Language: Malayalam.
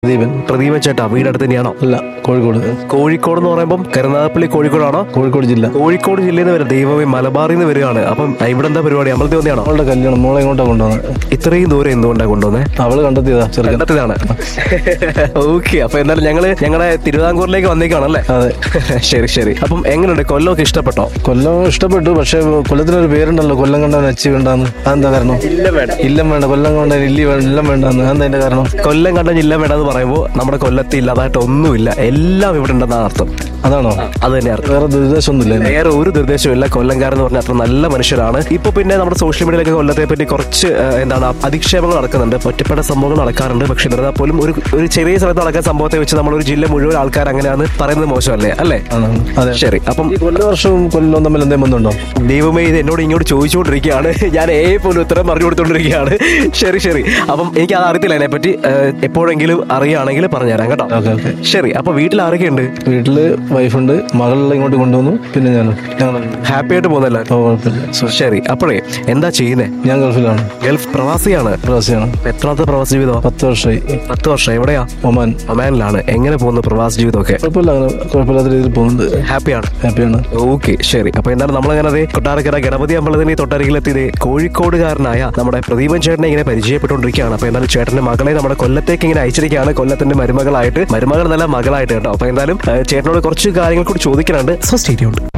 ദീപൻ പ്രദീപൻ ചേട്ടാ വീടടുത്ത് തന്നെയാണോ അല്ല കോഴിക്കോട് കോഴിക്കോട് എന്ന് പറയുമ്പോൾ കരുനാഗപ്പള്ളി കോഴിക്കോടാണോ കോഴിക്കോട് ജില്ല കോഴിക്കോട് ജില്ലയിൽ നിന്ന് വരും ദൈവമേ മലബാറിൽ നിന്ന് വരികയാണ് അപ്പം ഇവിടെ എന്താ പരിപാടി അമ്പലത്തിൽ വന്നെയാണോ അവളുടെ കല്യാണം മോളെ ഇങ്ങോട്ടാ കൊണ്ടുവന്നത് ഇത്രയും ദൂരം എന്തുകൊണ്ടാണ് കൊണ്ടുവന്നേ അവള് കണ്ടെത്തിയതാ ചെറുക്കൻ കണ്ടെത്തിയതാണ് ഓക്കെ അപ്പൊ എന്തായാലും ഞങ്ങള് ഞങ്ങളുടെ തിരുവിതാംകൂറിലേക്ക് വന്നേക്കാണല്ലേ അതെ ശരി ശരി അപ്പം എങ്ങനെയുണ്ട് കൊല്ലമൊക്കെ ഇഷ്ടപ്പെട്ടോ കൊല്ലം ഇഷ്ടപ്പെട്ടു പക്ഷെ കൊല്ലത്തിനൊരു പേരുണ്ടല്ലോ കൊല്ലം കണ്ടാൻ അച്ചി വേണ്ടാന്ന് അതെന്താ കാരണം ഇല്ല വേണം ഇല്ലം വേണ്ട കൊല്ലം കണ്ടാൻ ഇല്ലി വേണ്ട ഇല്ലം വേണ്ടാന്ന് അതെന്താ അതിന്റെ കാരണം കൊല്ലം കണ്ട ജില്ല വേണമെന്ന് പറയുമ്പോൾ നമ്മുടെ കൊല്ലത്തിൽ ഇല്ലാതായിട്ട് ഒന്നുമില്ല എല്ലാം ഇവിടെ ഉണ്ടെന്നാണ് അർത്ഥം അതാണോ അത് തന്നെ അർത്ഥം വേറെ ദുരിതാശമൊന്നുമില്ല അതിന്. വേറെ ഒരു നിർദ്ദേശമില്ല കൊല്ലംകാരെന്ന് പറഞ്ഞാൽ അത്ര നല്ല മനുഷ്യരാണ് ഇപ്പൊ പിന്നെ നമ്മുടെ സോഷ്യൽ മീഡിയയിലൊക്കെ കൊല്ലത്തെ പറ്റി കുറച്ച് ആ, എന്താണ് അധിക്ഷേപങ്ങൾ നടക്കുന്നുണ്ട് ഒറ്റപ്പെട്ട സംഭവങ്ങൾ നടക്കാറുണ്ട് പക്ഷെ എന്നിരുന്നാൽ പോലും ഒരു ഒരു ചെറിയ സ്ഥലത്ത് നടക്കുന്ന സംഭവത്തെ വെച്ച് നമ്മൾ ഒരു ജില്ല മുഴുവൻ ആൾക്കാർ അങ്ങനെയാണ് പറയുന്നത് മോശമല്ലേ അല്ലേ ആണ് അതെ ശരി അപ്പം ഈ കൊല്ല വർഷവും കൊല്ലവും തമ്മിൽ എന്തെങ്കിലും ബന്ധമുണ്ടോ ദൈവമേ ഇത് എന്നോട് ഇങ്ങോട്ട് ചോദിച്ചുകൊണ്ടിരിക്കുകയാണ് ഞാൻ ഏ പോലും ഉത്തരം പറഞ്ഞു കൊടുത്തോണ്ടിരിക്കുകയാണ് ശരി ശരി അപ്പം എനിക്ക് അത് അറിയത്തില്ല അതിനെപ്പറ്റി ആ, എപ്പോഴെങ്കിലും അറിയുകയാണെങ്കിൽ പറഞ്ഞുതരാം കേട്ടോ ഓക്കെ ഓക്കെ ശരി അപ്പൊ വീട്ടിൽ ആരൊക്കെയുണ്ട് വീട്ടില് വൈഫുണ്ട് മകളെ ഇങ്ങോട്ട് കൊണ്ടുവന്നു പിന്നെ ഞാനും ഞങ്ങൾ ഹാപ്പി ആയിട്ട് പോകുന്നല്ലോ കുഴപ്പമില്ല സോ, ശരി അപ്പോഴേ എന്താ ചെയ്യുന്നേ ഞാൻ ഗൾഫിലാണ് ഗൾഫ് പ്രവാസിയാണ് പ്രവാസിയാണ് എത്രാമത്തെ പ്രവാസ ജീവിതം പത്ത് വർഷമായി പത്ത് വർഷം എവിടെയാ ഒമാൻ ഒമാനിലാണ് എങ്ങനെ പോകുന്നു പ്രവാസ ജീവിതമൊക്കെ കുഴപ്പമില്ല അങ്ങനെ കുഴപ്പമില്ലാത്ത രീതിയിൽ പോകുന്നുണ്ട് ഹാപ്പിയാണ് ഹാപ്പിയാണ് ഓക്കെ ശരി അപ്പൊ എന്താണ് നമ്മളങ്ങനെ അതേ കൊട്ടാരക്കര ഗണപതി അമ്പലത്തിന് തൊട്ടരികിലെത്തിയത് കോഴിക്കോടുകാരനായ നമ്മുടെ പ്രദീപൻ ചേട്ടനെ ഇങ്ങനെ പരിചയപ്പെട്ടുകൊണ്ടിരിക്കുകയാണ് അപ്പൊ എന്തായാലും ചേട്ടന്റെ മകളെ നമ്മുടെ കൊല്ലത്തേക്ക് ഇങ്ങനെ അയച്ചിരിക്കുകയാണ് കൊല്ലത്തിന്റെ മരുമകളായിട്ട് മരുമകൾ നല്ല മകളായിട്ട് കേട്ടോ അപ്പൊ എന്തായാലും ഏഹ്, ചേട്ടനോട് കുറച്ച് കാര്യങ്ങൾ കൂടി ചോദിക്കാനുണ്ട് സോ സ്റ്റേറ്റ്